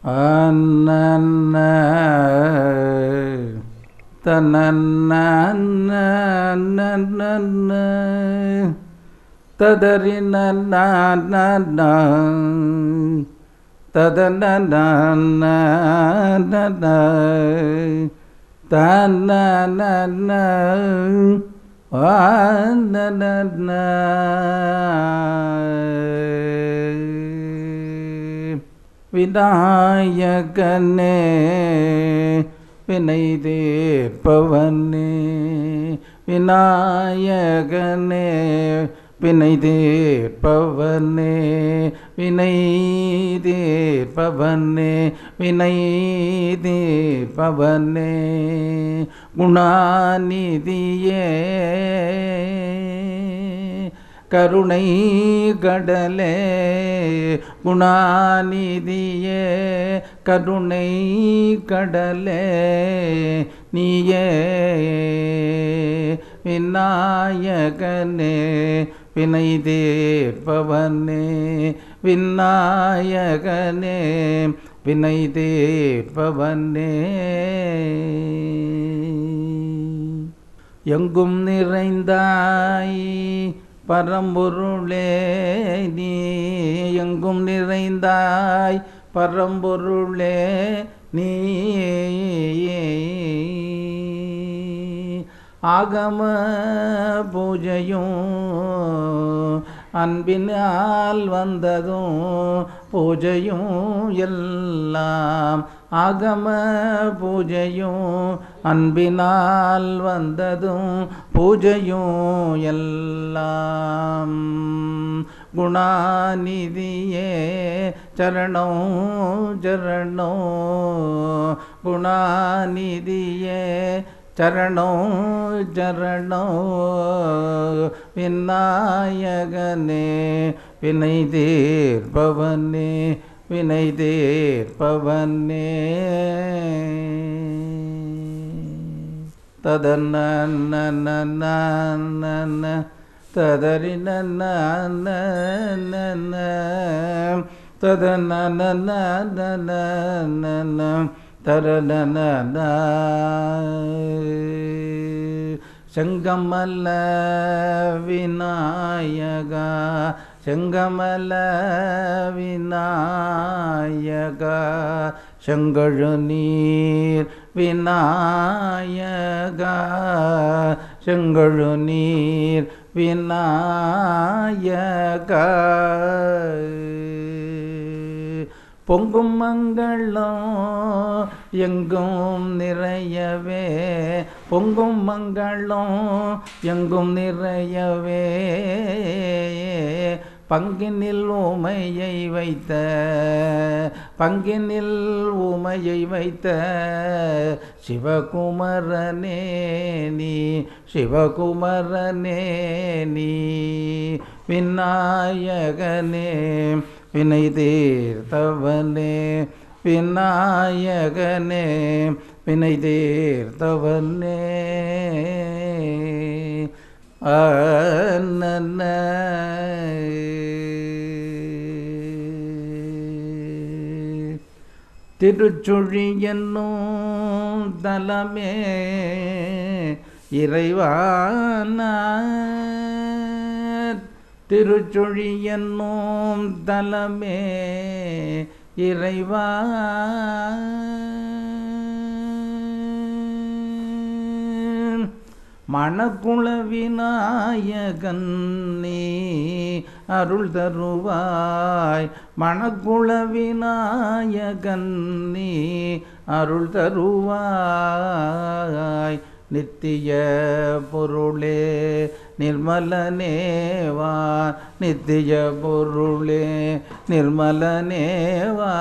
அண்ண தன்ன ததறி நன்ன ததன தன்ன விநாயகனே வினை தீர்ப்பவனே விநாயகனே வினை தீர்ப்பவனே வினை தீர்ப்பவனே வினை தீர்ப்பவனே குணாநிதியே கருணை கடலே குணாநிதியே கருணை கடலே நீயே விநாயகனே வினை தீர்ப்பவனே விநாயகனே வினை தீர்ப்பவனே எங்கும் நிறைந்தாய் பரம்பொருளே நீ எங்கும் நிறைந்தாய் பரம்பொருளே நீ ஆகம பூஜையும் அன்பினால் வந்ததும் பூஜையும் எல்லாம் ஆகம பூஜையும் அன்பினால் வந்ததும் பூஜையும் எல்லாம் குணாநிதியே சரணம் சரணம் குணாநிதியே சரணோ சரணோ விநாயகனே வினை தீர்ப்பவனே வினை தீர்ப்பவனே ததன்ன ததறி நன்ன ததன்ன தரணன செங்கமல்ல விநாயகா செங்கமல விநாயகா செங்கழு நீர் விநாயகா செங்கழு நீர் விநாயகா பொங்கும் மங்களம் எங்கும் நிறையவே பொங்கும் மங்களம் எங்கும் நிறையவே பங்கினில் உமையை வைத்த பங்கினில் உமையை வைத்த சிவகுமரனே நீ சிவகுமரனே நீ விநாயகனே வினை தீர்த்தவனே விநாயகனே வினை தீர்த்தவனே அண்ண திருச்சுழி என்னும் தலமே இறைவான திருச்சுழி என்னும் தலமே இறைவா மணக்குள விநாயகன் நீ அருள் தருவாய் மணக்குள விநாயகன் நீ அருள் தருவாய் நித்திய பொருளே நிர்மலனேவா நித்திய பொருளே நிர்மலனேவா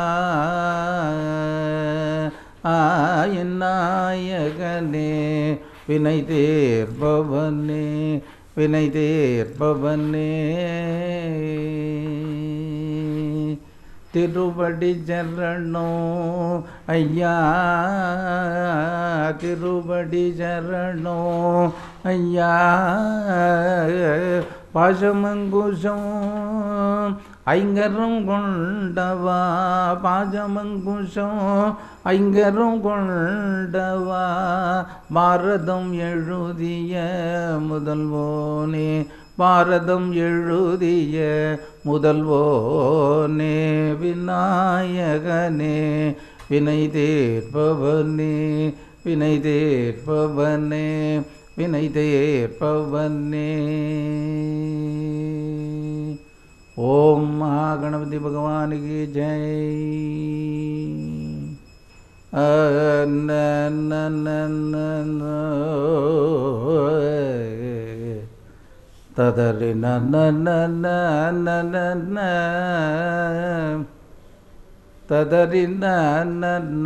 ஆயன் நாயகனே வினை தீர்ப்பவனே வினை தீர்ப்பவனே திருவடி சரணோ ஐயா திருவடி சரணோ ஐயா பாசமங்குஷம் ஐங்கரும் கொண்டவா பாஜமங்குஷம் ஐங்கரும் கொண்டவா பாரதம் எழுதிய முதல்வோனே பாரதம் எழுதிய முதல்வோனே விநாயகனே வினை தீர்ப்பவனே வினை தீர்ப்பவனே வினை தீர்ப்பவனே ஓம் மகாகணபதி பகவானுக்கு ஜெய் அ, ந, ந, ந, ந, ந, ததறி ந ந ந ந ந ந ந ததறி ந ந ந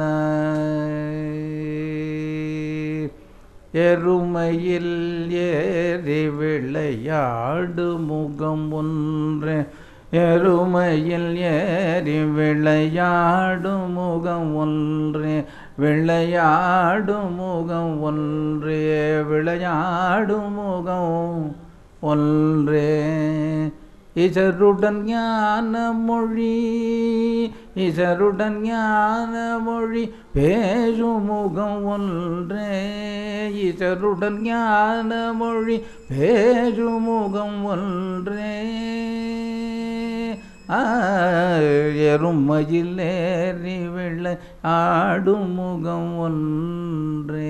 எருமையில் ஏறி விளையாடு முகம் ஒன்று எருமையில் ஏறி விளையாடு முகம் ஒன்று விளையாடு முகம் ஒன்றே விளையாடு முகம் ஒன்றே இசருடன் ஞான மொழி இசருடன் ஞான மொழி பேசும் முகம் ஒன்றே இசருடன் ஞான மொழி பேசும் முகம் ஒன்றே ஆ, எருமையில் ஏறி வெள்ளை ஆடும் முகம் ஒன்றே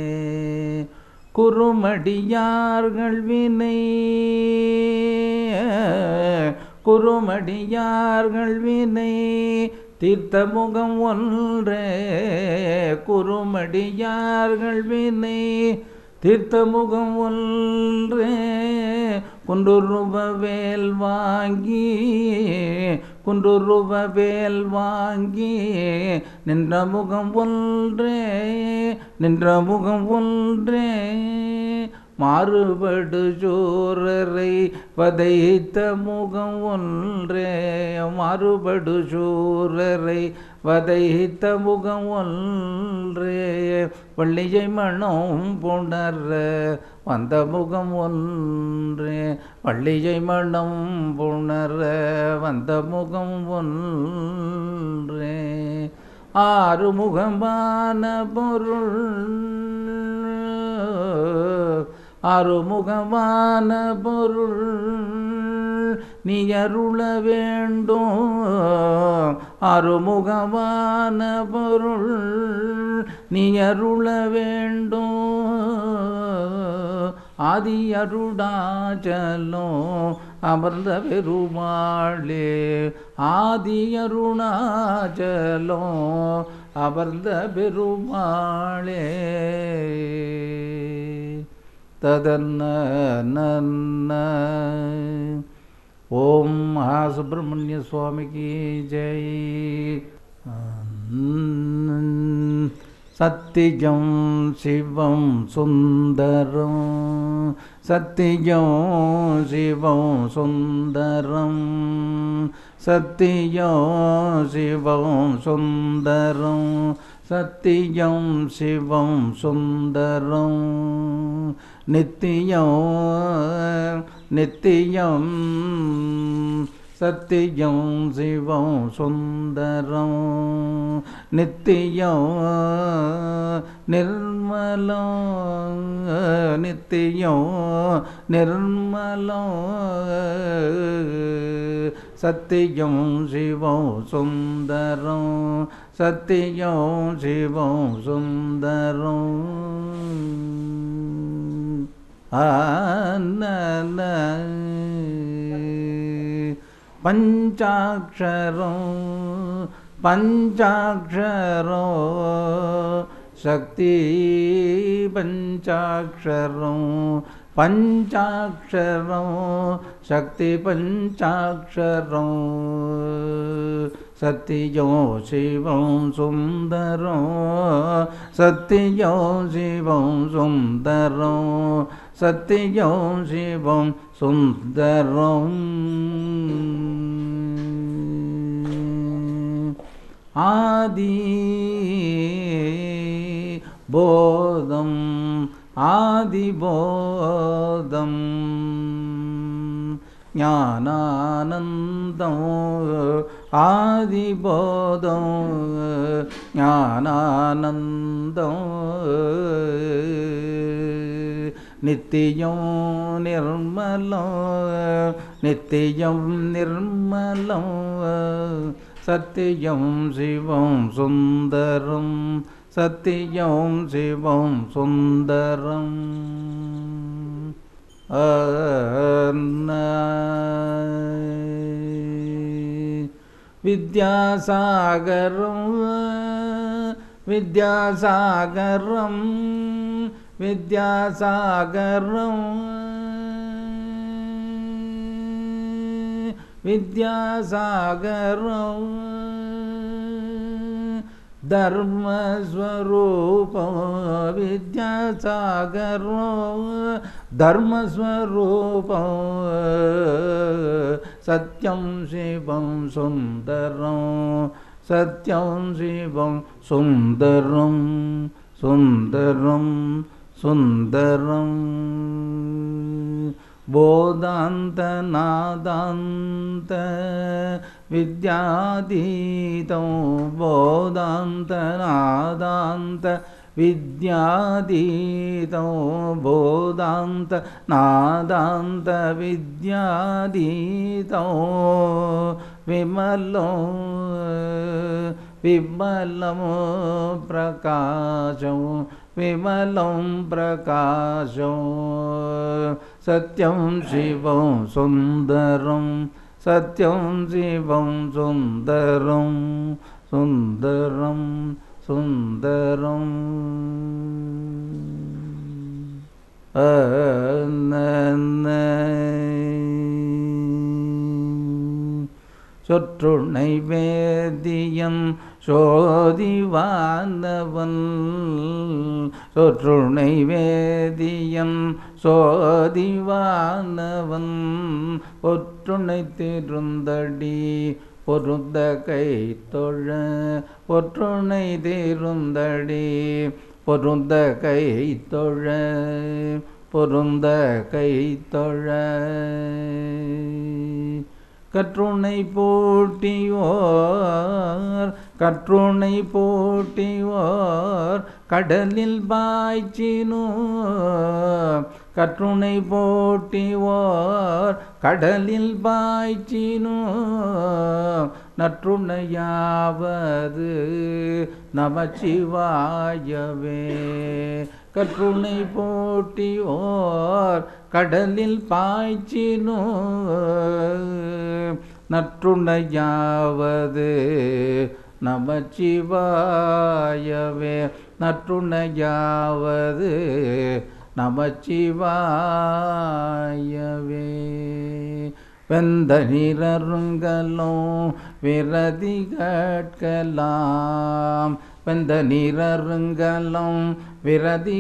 குறுமடியார்கள் வினை குறுமடியார்கள் வினை தீர்த்த முகம் ஒன்றே குறுமடியார்கள் வினை தீர்த்த முகம் ஒன்றே குண்டுருவ வேல் வாங்கி குண்டுருவ வேல் வாங்கி நின்ற முகம் ஒன்றே நின்ற முகம் ஒன்றே மாறுபடு சூரரை வதைத்த முகம் ஒன்றே மாறுபடு சூரரை வதைத்த முகம் ஒன்றே வள்ளியை மனம் புணர வந்த முகம் ஒன்றே வள்ளியை மனம் புணர வந்த முகம் ஒன்றே ஆறு முகமான பொருள் அருமுகமான பொருள் நீ அருள வேண்டும் அருமுகமான பொருள் நீ அருள வேண்டும் ஆதி அருணாச்சலோ அமர்ந்த பெருமாளே ஆதி அருணாச்சலோ அமர்ந்த பெருமாளே ததன்ன நன்ன ஓம் மகாசுப்பிரமணிய சுவாமிக்கு ஜெய் சத்தியம் சிவம் சுந்தரம் சத்தியம் சிவம் சுந்தரம் சத்தியம் சிவம் சுந்தரம் சத்தியம் சிவம் சுந்தரம் நித்தியம் நித்தியம் சத்தியம் சிவம் சுந்தரம் நித்தியம் நிர்மலம் நித்தியம் நிர்மலம் சத்தியம் சிவம் சுந்தரம் சத்தியம் சிவம் சுந்தரம் ஆன பஞ்சாட்சரம் பஞ்சாட்சரம் சக்தி பஞ்சாட்சரம் பஞ்சாட்சரம் சக்தி பஞ்சாட்சரம் சத்தியம் சிவம் சுந்தரம் சத்தியம் சிவம் சுந்தரம் சத்தியம் சிவம் சுந்தரம் ஆதி போதம் ஆதிபோதம் ஞானானந்தம் ஆதிபோதம் ஞானானந்தம் நித்தியம் நிர்மலம் நித்தியம் நிர்மலம் சத்தியம் சிவம் சுந்தரம் சத்தியம் சிவம் சுந்தரம் வித்யாசாகரம் வித்யாசாகரம் வித்யாசாகரம் வித்யாசாகரம் தர்மஸ்வரூபம் வித்யாசாகரம் தர்மஸ்வரூபம் சத்யம் சிவம் சுந்தரம் சத்யம் சிவம் சுந்தரம் சுந்தரம் சுந்தரம் போதாந்த நாதாந்த வித்யாதீதம் போதாந்த நாதாந்த வித்யாதீதம் போதாந்த நாதாந்த வித்யாதீதம் விமலம் விமலம் பிரகாశம் விமலம் பிரகாశம் சத்யம் சிவம் சுந்தரம் சத்யம் சிவம் சுந்தரம் சுந்தரம் சுந்தரம் சொற்றுணை வேதியன் சோதிவானவன் சொற்றுணை வேதியன் சோதிவானவன் ஒற்றுணை திருந்தடி பொருந்த கை தொழ ஒற்றுணை திருந்தடி பொருந்த கை தொழ பொருந்த கை தொழ கற்றுணை போட்டியோர் கற்றுணை போட்டியோர் கடலில் பாய்ச்சினோ கற்றுணை போட்டியோர் கடலில் பாய்ச்சினோ நற்றுணையாவது நமச்சிவாயவே கற்றுணை போட்டியோர் கடலில் பாய்ச்சினோ நற்றுணையாவது நமச்சிவாயவே நற்றுணையாவது நமச்சிவாயவே வெந்த நீரருங்கலும் விரதி கட்கலாம் வெந்த நீரருங்கலும் விரதி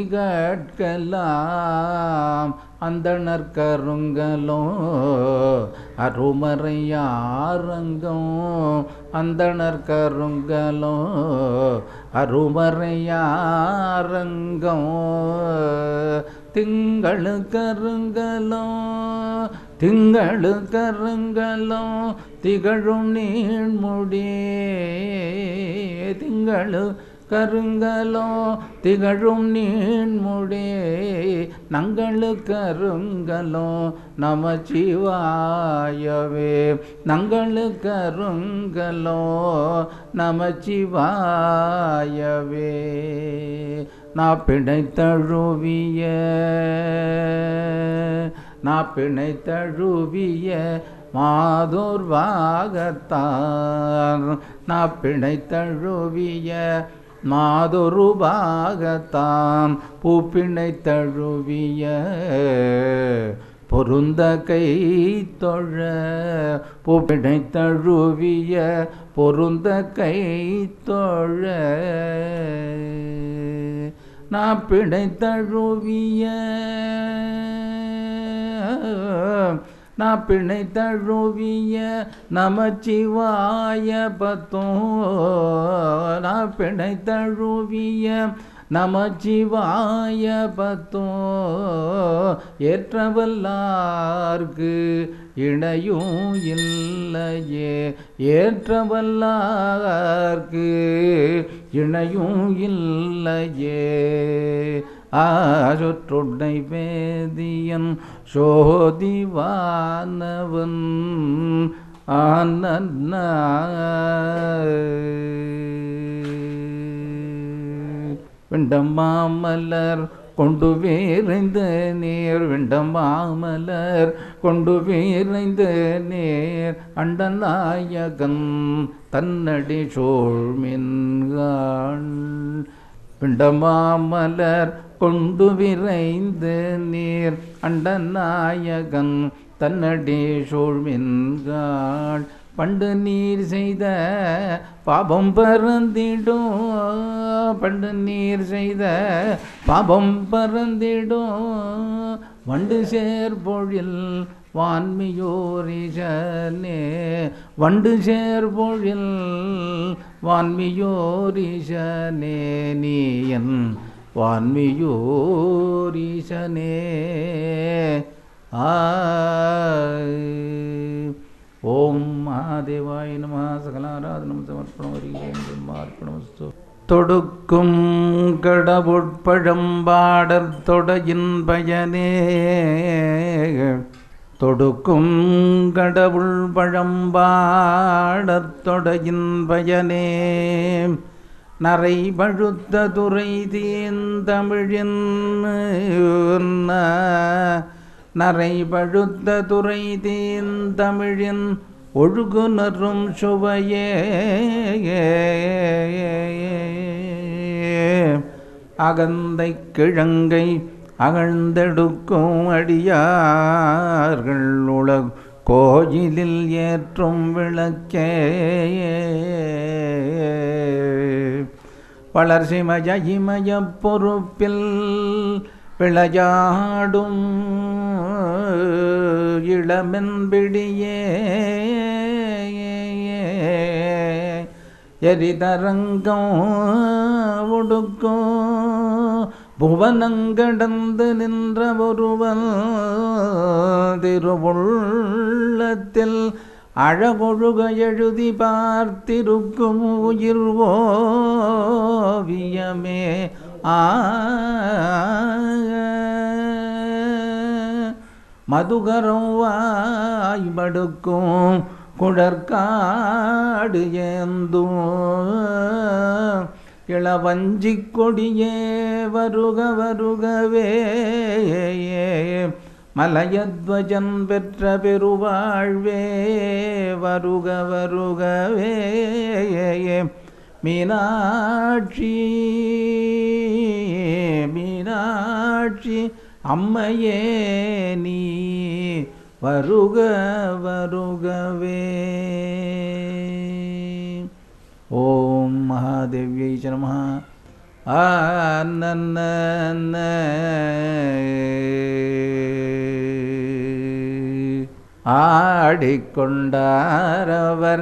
கட்கலாம் அந்தணர் கருங்கலும் அருமறையாரங்கும் அந்தணர் கருங்கலும் அருமறையாரங்கும் திங்களு கருங்கலும் திங்களு கருங்கலும் திகழும் நீழ்முடி திங்களு கருங்கலோ திகழும் நீண்முடி நங்களு கருங்கலோ நமச்சிவாயவே நங்களு கருங்கலோ நமச்சிவாயவே நான் பிணை தழுவிய நான் பிணை தழுவிய மாதூர் வாகத்தான் நான் பிணை தழுவிய மாதொரு பாகத்தாம் பூப்பிணை தழுவிய பொருந்த கை தொழ பூப்பிணை தழுவிய பொருந்த கை தொழ நான் பிணை தழுவிய நான் பிணை தழுவிய நமச்சிவாய பத்தோ நான் பிணை தழுவிய நமச்சிவாய பத்தோ ஏற்றவல்லார்க்கு இணையும் இல்லையே ஏற்றவல்லார்க்கு இணையும் இல்லையே ஆசுற்றுடை வேதியன் சோதிவானவன் ஆனன்ன விண்டம் மாமலர் கொண்டு வீரைந்த நேர் விண்டம் மாமலர் கொண்டு வீரைந்த நேர் அண்டநாயகன் தன்னடி சோழ்மின்காள் பிண்டமாமலர் கொண்டு விரைந்து நீர் அண்டநாயகன் தன்னடி சூழ்மின்காள் பண்டு நீர் செய்த பாபம் பறந்திடும் பண்டு நீர் செய்த பாபம் பறந்திடும் வண்டு சேர்பொழில் வான்மியோரிஷனே வண்டு சேர்பொழில் வான்மியோரிஷனே நீயன் வான்மியோரிஷனே ஆ ஓம் மகாதேவாய நம சகலாராதனம் சமர்ப்பணம் வருகிறேன் அர்ப்பணமஸ்து தொடுக்கும் கடவுட்பழம்பாடற் தொடையின் பயனே தொடுக்கும் கடவுள் பழம்பாடற் தொடையின் பயனே நரை பழுத்த துறை தீந்தமிழின் நரை பழுத்த துறை தீந்தமிழின் ஒழுகுனரும் சுவையே அகந்தை கிழங்கை அகழ்ந்தெடுக்கும் அடியார்கள் உலக கோயிலில் ஏற்றும் விளக்கே வளர்சிமய இமய பொறுப்பில் விளையாடும் இளமென்பிடியே எரிதரங்கம் உடுக்கும் புவனங்கடந்து நின்ற ஒருவன் திருவுள்ளத்தில் அழகொழுக எழுதி பார்த்திருக்கும் உயிர் ஓவியமே ஆ மதுகரம் வாய்படுக்கும் குடற்காடு ஏந்தும் இளவஞ்சி கொடியே வருக வருகவே மலையத்வஜன் பெற்ற பெருவாழ்வே வருக வருகவே மீனாட்சி மீனாட்சி அம்மையே நீ வருக வருகவே ஓம் மகாதேவியை நம ஆனந்த ஆடிக்கொண்டாரவர்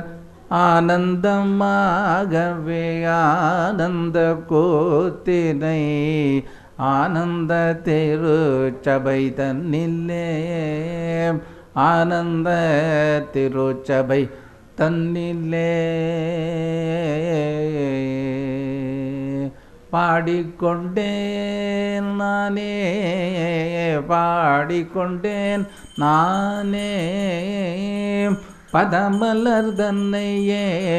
ஆனந்தமாகவே ஆனந்த கூத்தினை ஆனந்த திருச்சபை தன்னில்லே ஆனந்த திருச்சபை தன்னில்லே பாடிக்கொண்டேன் நானே பாடிக்கொண்டேன் நானே பதமலர் தன்னையே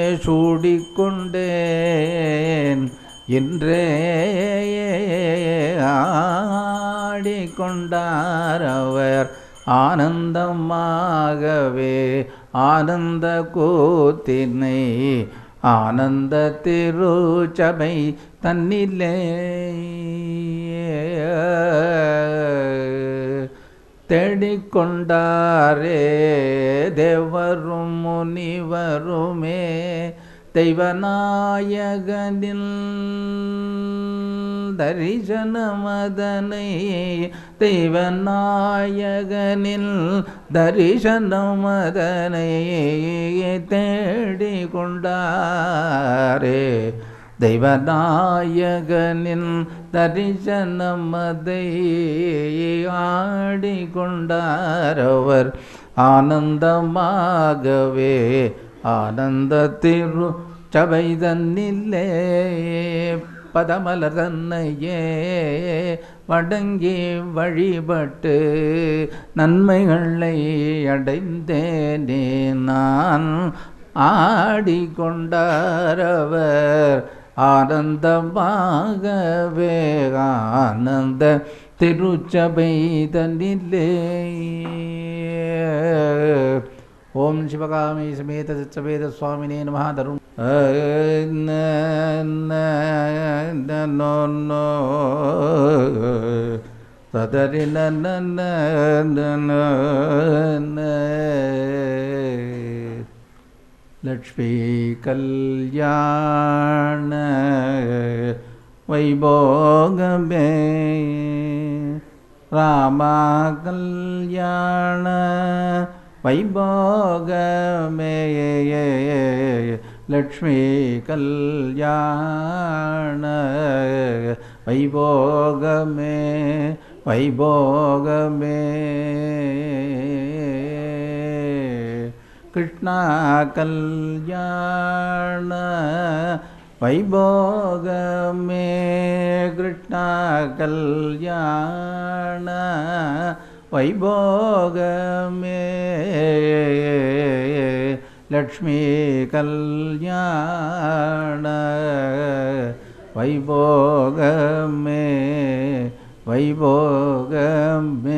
சூடிக்கொண்டேன் என்றே ஆடிக்கொண்டார் அவர் ஆனந்தமாகவே ஆனந்த கூத்தினை ஆனந்த திருச்சபை தன்னிலே தேடிக்கொண்டாரே தேவரும் முனிவருமே தெய்வநாயகனில் தரிசனமதனை தெய்வநாயகனில் தரிசனமதனை தேடிக்கொண்டாரே தெய்வநாயகனின் தரிசனமதை ஆடிக்கொண்டாரவர் ஆனந்தமாகவே ஆனந்த திரு சபை தன்னிலே பதமலர் தன்னையே வடங்கி வழிபட்டு நன்மைகளை அடைந்தேனே நான் ஆடிக்கொண்டாரவர் ஆனந்தமாகவே ஆனந்த திருச்சபை தன்னிலே ஓம் சிவகாமி சமேத சிச்சவேத சுவாமினே நம தரும் ததரி லக்ஷ்மி கல்யாண வைபோகமே ராமா கல்யாண வைபோகமே லக்ஷ்மி கல்யாண வைபோகமே வைபோகமே கிருஷ்ணா கல்யாண வைபோகமே கிருஷ்ணா கல்யாண வைபோகமே லக்ஷ்மி கல்யாண வைபோகமே வைபோகமே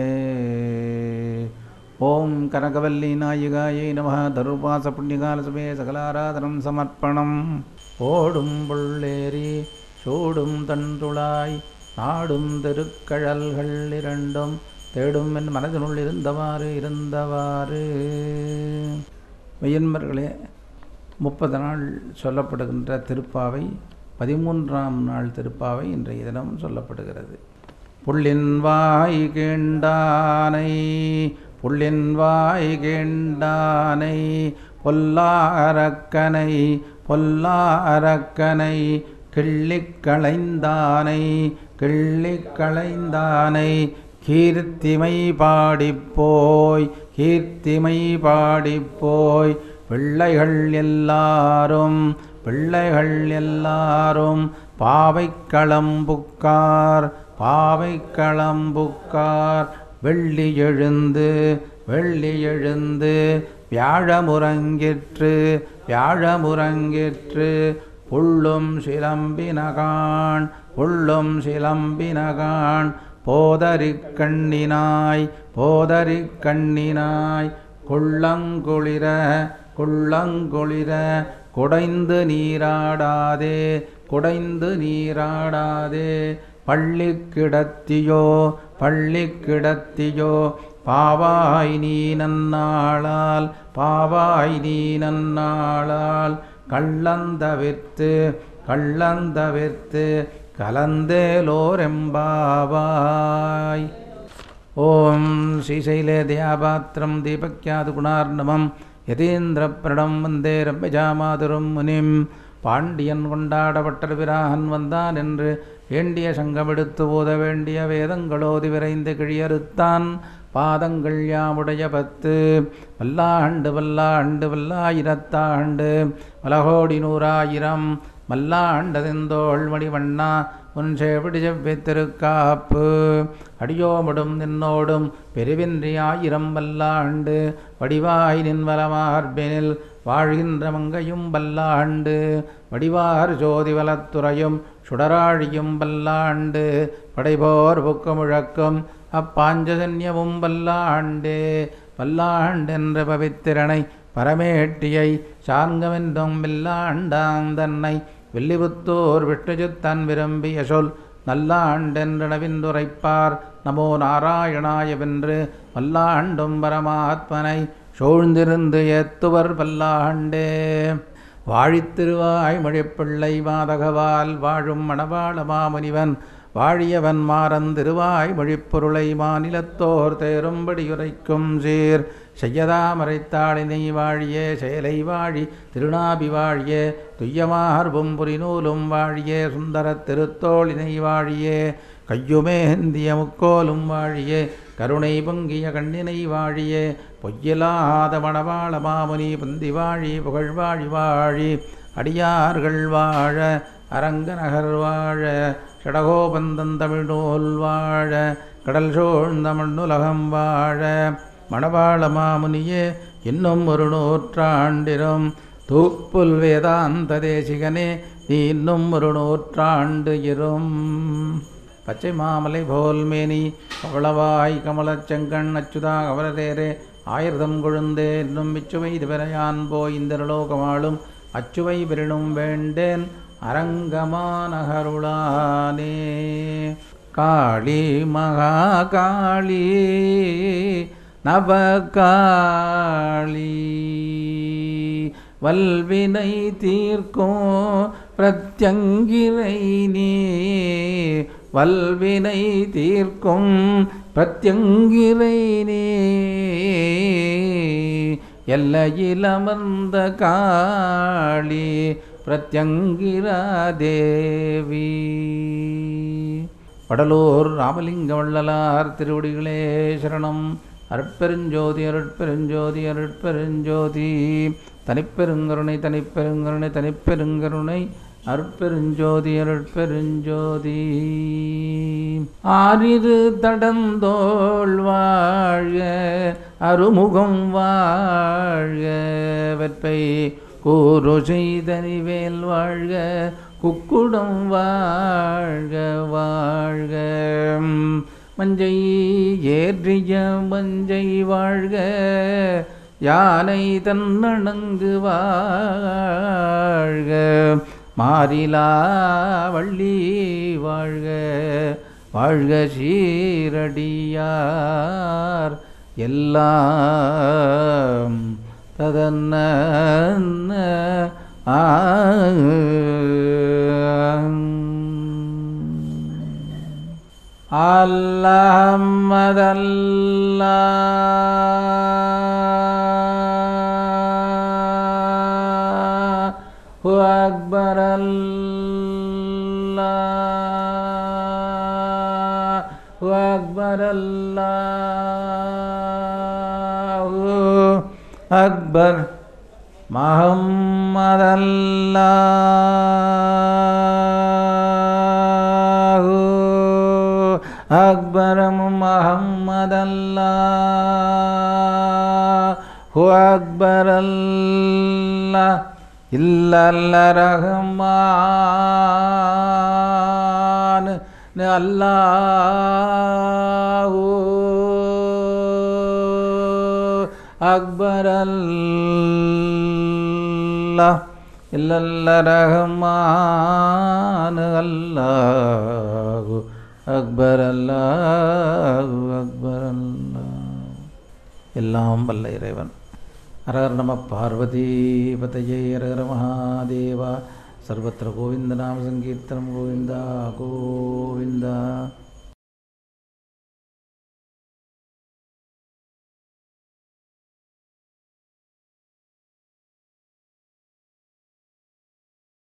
ஓம் கனகவல்லி நாயிகாயை நம தருபாச புண்ணியகாலசமே சகலாராதனம் சமர்ப்பணம் ஓடும் புள்ளேரி சூடும் தன்றுளாய் நாடும் திருக்கழல்கள் இரண்டும் தேடும் என் மனதினுள் இருந்தவாறு இருந்தவாறு மெய்யன்பர்களே முப்பது நாள் சொல்லப்படுகின்ற திருப்பாவை பதிமூன்றாம் நாள் திருப்பாவை இன்றைய தினம் சொல்லப்படுகிறது புள்ளின் வாய் கீண்டானை புள்ளின் வாய் கீண்டானை பொல்லாரக்கனை பொல்லாரக்கனை கிள்ளிக் களைந்தானை கிள்ளிக் களைந்தானை கீர்த்திமை பாடிப்போய் கீர்த்திமை பாடிப்போய் பிள்ளைகள் எல்லாரும் பிள்ளைகள் எல்லாரும் பாவை களம்புக்கார் பாவை களம்புக்கார் வெள்ளி எழுந்து வெள்ளி எழுந்து வியாழமுறங்கிற்று வியாழமுறங்கிற்று புள்ளும் சிலம்பினகான் புள்ளும் சிலம்பினகான் போதரிக் கண்ணினாய் போதரிக் கண்ணினாய் குள்ளங்குளிர குள்ளங்குளிர குடைந்து நீராடாதே குடைந்து நீராடாதே பள்ளி கிடத்தியோ பள்ளி கிடத்தியோ பாவாய் நீ நன்னாளால் பாவாய் நீ நன்னாளால் கள்ளந்தவிர்த்து கள்ளந்தவிர்த்து கலந்தேலோரெம்பாவாய் ஓம் ஸ்ரீசைலே தயாபாத்திரம் தீபக்யாது குணார்ணவம் யதீந்திரப்பிரணம் வந்தே ரம்பஜாமாதுரும் முனிம் பாண்டியன் கொண்டாடப்பட்ட விராகன் வந்தான் என்று வேண்டிய சங்கமெடுத்து ஓத வேண்டிய வேதங்களோதி விரைந்து கிழியறுத்தான் பாதங்கள் யாமுடைய பத்து வல்லாண்டு வல்லாண்டு வல்லாயிரத்தாண்டு வலகோடி நூறாயிரம் மல்லாண்டதெந்தோள் மணிவண்ணா உன் செவிடி செவ்வித்திருக்காப்பு அடியோமடும் நின்னோடும் பெருவின்றி ஆயிரம் வல்லாண்டு வடிவாய் நின் வலமார்பினில் வாழ்கின்ற மங்கையும் வல்லாண்டு வடிவார் ஜோதி வலத்துறையும் சுடராழியும் வல்லாண்டு படைபோர் புக்கு முழக்கும் அப்பாஞ்சஜன்யமும் வல்லாண்டே வல்லாண்டென்ற பவித்திரனை பரமேட்டியை சார்ங்கமென்றும் வில்லாண்டாந்தன்னை வில்லிபுத்தூர் விட்டுஜுத்தன் விரும்பிய சொல் நல்லாண்டென்றனவிந்துரைப்பார் நமோ நாராயணாயவென்று வல்லாண்டும் பரமாத்மனை சூழ்ந்திருந்து ஏத்துவர் வல்லாண்டே வாழித்திருவாய் மொழிப்பிள்ளை மாதகவால் வாழும் மணவாள மாமுனிவன் வாழியவன் மாறன் திருவாய் மொழிப்பொருளை மாநிலத்தோர் தேரும்படியுரைக்கும் சீர் செய்யதாமரைத்தாளினை வாழியே செயலை வாழி திருநாபி வாழியே துய்யமார்பும் புரிநூலும் வாழியே சுந்தரத் திருத்தோளினை வாழியே கையுமேந்திய முக்கோலும் வாழியே கருணை பொங்கிய கண்ணினை வாழியே பொய்யிலாத மணவாள மாமுனி பந்தி வாழி புகழ் வாழி வாழி அடியார்கள் வாழ அரங்கநகர் வாழ ஷடகோபந்தன் தமிழ் நூல் வாழ கடல் சூழ்ந்த மண்ணுலகம் வாழ மணவாள மாமுனியே இன்னும் ஒரு நூற்றாண்டிலும் தூப்புல் வேதாந்த தேசிகனே நீ இன்னும் ஒரு நூற்றாண்டு இரும் பச்சை மாமலை போல் மேனி பவளவாய் கமலச் செங்கண் அச்சுதா கவலரேரே ஆயிரதம் கொழுந்தே இன்னும் மிச்சுவை இதுவரையான் போய் இந்திரலோகமாளும் அச்சுவை பெரினும் வேண்டேன் அரங்கமானகருளானே காளி மகா காளி நவகாளி வல்வினை தீர்க்கும் பிரத்யங்கிரை நீ வல்வினை தீர்க்கும் பிரத்யங்கிரை நீ எல்லையிலமர்ந்த காளி பிரத்யங்கிரா தேவி வடலூர் ராமலிங்க வள்ளலார் திருவடிகளே சரணம் அருட்பெருஞ்சோதி அருட்பெருஞ்சோதி அருட்பெருஞ்சோதி தனிப்பெருங்கருணை தனிப்பெருங்கருணை தனிப்பெருங்கருணை அருட்பெருஞ்சோதி அருட்பெருஞ்சோதி ஆறிரு தடந்தோள் வாழ்க அருமுகம் வாழ்க வெற்பை கூறு செய்தனிவேல் வாழ்க குக்குடம் வாழ்க வாழ்க மஞ்சை ஏற்றிய மஞ்சை வாழ்க யானை தன்னணங்கு வாழ்க மாறிலா வள்ளி வாழ்க வாழ்க சீரடியார் எல்லாம் ததன்ன ஆ அல்லாஹ் அக்பர் அல்லாஹ் அக்பர் அல்லாஹ் அக்பர் முஹம்மது அல்லாஹு அக்பர் முஹம்மது அல்லாஹு அக்பர் அல்லாஹ் இல்லல்ல ரஹ்மான் அல்லாஹு அக்பர் அல்லாஹ் இல்லல்ல ரஹ்மான் அல்லாஹு அக்பர் அல்லாஹு அக்பர் அல்லாஹ் எல்லாம் வல்ல இறைவன் ஹரஹர நம பார்வதி பதையே ஹரஹர மகாதேவா சர்வத்திர கோவிந்த நாம சங்கீர்த்தனம் கோவிந்தா கோவிந்தா